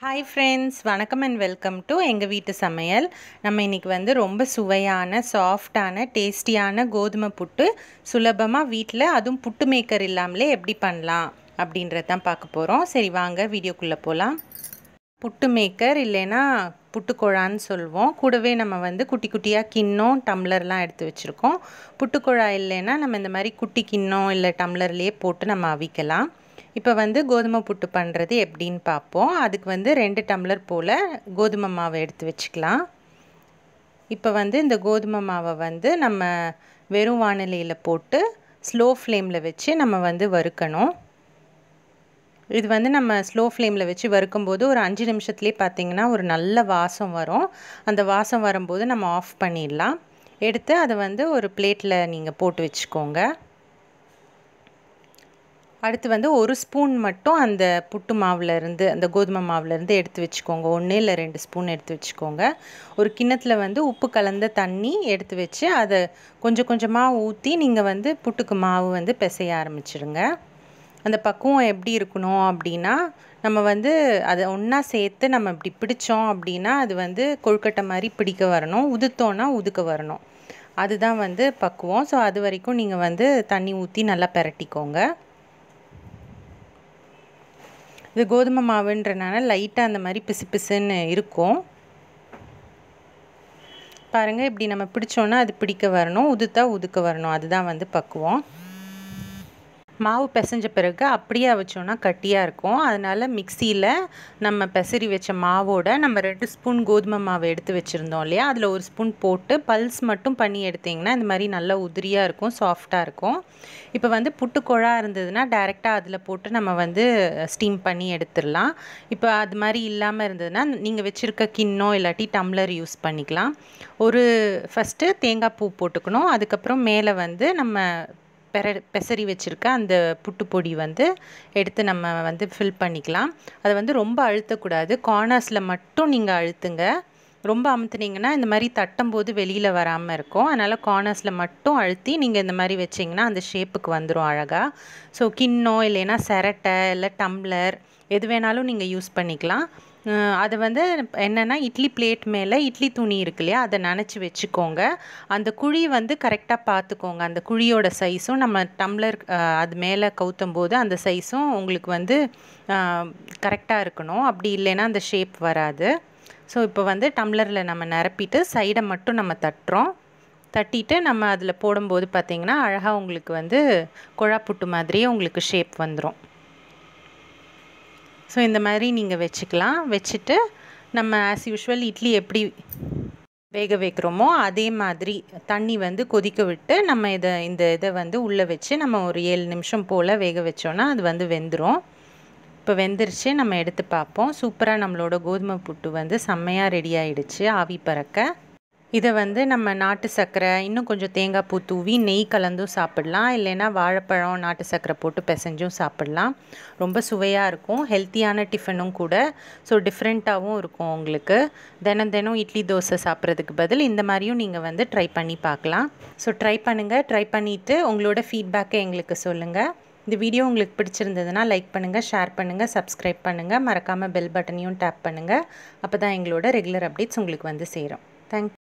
hi friends வணக்கம் and welcome to எங்கள் வீட்டு சமையல் நம்ம இன்றைக்கி வந்து ரொம்ப சுவையான சாஃப்டான டேஸ்டியான கோதுமை புட்டு சுலபமாக வீட்டில் அதுவும் புட்டு மேக்கர் இல்லாமலே எப்படி பண்ணலாம் அப்படின்றது தான் பார்க்க போகிறோம் சரி வாங்க வீடியோக்குள்ளே போகலாம் புட்டு மேக்கர் இல்லைன்னா புட்டுக்குழான்னு சொல்லுவோம் கூடவே நம்ம வந்து குட்டி குட்டியாக கிண்ணம் டம்ளர்லாம் எடுத்து வச்சுருக்கோம் புட்டுக்குழா இல்லைன்னா நம்ம இந்த மாதிரி குட்டி கிண்ணம் இல்லை டம்ளர்லேயே போட்டு நம்ம அவிக்கலாம் இப்போ வந்து கோதுமை புட்டு பண்ணுறது எப்படின்னு பார்ப்போம் அதுக்கு வந்து ரெண்டு டம்ளர் போல் கோதுமை மாவை எடுத்து வச்சுக்கலாம் இப்போ வந்து இந்த கோதுமை மாவை வந்து நம்ம வெறும் வானிலையில் போட்டு ஸ்லோ ஃப்ளேமில் வச்சு நம்ம வந்து வறுக்கணும் இது வந்து நம்ம ஸ்லோ ஃப்ளேமில் வச்சு வறுக்கும்போது ஒரு அஞ்சு நிமிஷத்துலேயே பார்த்திங்கன்னா ஒரு நல்ல வாசம் வரும் அந்த வாசம் வரும்போது நம்ம ஆஃப் பண்ணிடலாம் எடுத்து அதை வந்து ஒரு பிளேட்டில் நீங்கள் போட்டு வச்சுக்கோங்க அடுத்து வந்து ஒரு ஸ்பூன் மட்டும் அந்த புட்டு மாவுலேருந்து அந்த கோதுமை மாவுலேருந்து எடுத்து வச்சுக்கோங்க ஒன்று இல்லை ரெண்டு ஸ்பூன் எடுத்து வச்சுக்கோங்க ஒரு கிண்ணத்தில் வந்து உப்பு கலந்த தண்ணி எடுத்து வச்சு அதை கொஞ்சம் கொஞ்சமாக ஊற்றி நீங்கள் வந்து புட்டுக்கு மாவு வந்து பிசைய ஆரம்பிச்சிடுங்க அந்த பக்குவம் எப்படி இருக்கணும் அப்படின்னா நம்ம வந்து அதை ஒன்றா சேர்த்து நம்ம இப்படி பிடிச்சோம் அப்படின்னா அது வந்து கொழுக்கட்டை மாதிரி பிடிக்க வரணும் உதுத்தோன்னா உதுக்க வரணும் அதுதான் வந்து பக்குவம் ஸோ அது வரைக்கும் நீங்கள் வந்து தண்ணி ஊற்றி நல்லா பெரட்டிக்கோங்க இது கோதுமை மாவுன்றனால லைட்டாக அந்த மாதிரி பிசு பிசுன்னு இருக்கும் பாருங்கள் இப்படி நம்ம பிடிச்சோன்னா அது பிடிக்க வரணும் உதுத்தா உதுக்க வரணும் அதுதான் வந்து பக்குவம் மாவு பிசைஞ்ச பிறகு அப்படியே வச்சோன்னா கட்டியாக இருக்கும் அதனால் மிக்சியில் நம்ம பெசரி வச்ச மாவோட நம்ம ரெண்டு ஸ்பூன் கோதுமை மாவு எடுத்து வச்சுருந்தோம் இல்லையா அதில் ஒரு ஸ்பூன் போட்டு பல்ஸ் மட்டும் பண்ணி எடுத்திங்கன்னா இந்த மாதிரி நல்லா உதிரியாக இருக்கும் சாஃப்டாக இருக்கும் இப்போ வந்து புட்டுக்குழா இருந்ததுன்னா டேரெக்டாக அதில் போட்டு நம்ம வந்து ஸ்டீம் பண்ணி எடுத்துடலாம் இப்போ அது மாதிரி இல்லாமல் இருந்ததுன்னா நீங்கள் வச்சுருக்க கிண்ணம் இல்லாட்டி டம்ளர் யூஸ் பண்ணிக்கலாம் ஒரு ஃபஸ்ட்டு தேங்காய் பூ போட்டுக்கணும் அதுக்கப்புறம் மேலே வந்து நம்ம பெர பெசரி வச்சுருக்க அந்த புட்டு பொடி வந்து எடுத்து நம்ம வந்து ஃபில் பண்ணிக்கலாம் அதை வந்து ரொம்ப அழுத்தக்கூடாது கார்னர்ஸில் மட்டும் நீங்கள் அழுத்துங்க ரொம்ப அமுத்துனீங்கன்னா இந்த மாதிரி தட்டும்போது வெளியில் வராமல் இருக்கும் அதனால் கார்னர்ஸில் மட்டும் அழுத்தி நீங்கள் இந்த மாதிரி வச்சிங்கன்னா அந்த ஷேப்புக்கு வந்துடும் அழகாக ஸோ கிண்ணம் இல்லைன்னா செரட்டை இல்லை டம்ளர் எது வேணாலும் நீங்கள் யூஸ் பண்ணிக்கலாம் அது வந்து என்னென்னா இட்லி பிளேட் மேலே இட்லி துணி இருக்கு இல்லையா அதை நனைச்சி வச்சுக்கோங்க அந்த குழி வந்து கரெக்டாக பார்த்துக்கோங்க அந்த குழியோட சைஸும் நம்ம டம்ளர் அது மேலே கவுத்தும் போது அந்த சைஸும் உங்களுக்கு வந்து கரெக்டாக இருக்கணும் அப்படி இல்லைன்னா அந்த ஷேப் வராது ஸோ இப்போ வந்து டம்ளரில் நம்ம நிரப்பிட்டு சைடை மட்டும் நம்ம தட்டுறோம் தட்டிட்டு நம்ம அதில் போடும்போது பார்த்திங்கன்னா அழகாக உங்களுக்கு வந்து குழா புட்டு மாதிரியே உங்களுக்கு ஷேப் வந்துடும் ஸோ இந்த மாதிரி நீங்கள் வச்சுக்கலாம் வச்சுட்டு நம்ம ஆஸ் யூஷுவல் இட்லி எப்படி வேக வைக்கிறோமோ அதே மாதிரி தண்ணி வந்து கொதிக்க விட்டு நம்ம இதை இந்த இதை வந்து உள்ளே வச்சு நம்ம ஒரு ஏழு நிமிஷம் போல் வேக வச்சோன்னா அது வந்து வெந்துடும் இப்போ வெந்துருச்சு நம்ம எடுத்து பார்ப்போம் சூப்பராக நம்மளோட கோதுமை புட்டு வந்து செம்மையாக ரெடி ஆகிடுச்சு ஆவி பறக்க இதை வந்து நம்ம நாட்டு சர்க்கரை இன்னும் கொஞ்சம் தேங்காய் பூ தூவி நெய் கலந்தும் சாப்பிடலாம் இல்லைன்னா வாழைப்பழம் நாட்டு சர்க்கரை போட்டு பிசைஞ்சும் சாப்பிடலாம் ரொம்ப சுவையாக இருக்கும் ஹெல்த்தியான டிஃபனும் கூட ஸோ டிஃப்ரெண்ட்டாகவும் இருக்கும் உங்களுக்கு தினம் தினம் இட்லி தோசை சாப்பிட்றதுக்கு பதில் இந்த மாதிரியும் நீங்கள் வந்து ட்ரை பண்ணி பார்க்கலாம் ஸோ ட்ரை பண்ணுங்கள் ட்ரை பண்ணிவிட்டு உங்களோட ஃபீட்பேக்கை எங்களுக்கு சொல்லுங்கள் இந்த வீடியோ உங்களுக்கு பிடிச்சிருந்ததுன்னா லைக் பண்ணுங்கள் ஷேர் பண்ணுங்கள் சப்ஸ்கிரைப் பண்ணுங்கள் மறக்காமல் பெல் பட்டனையும் டேப் பண்ணுங்கள் அப்போ தான் எங்களோட ரெகுலர் அப்டேட்ஸ் உங்களுக்கு வந்து சேரும் தேங்க்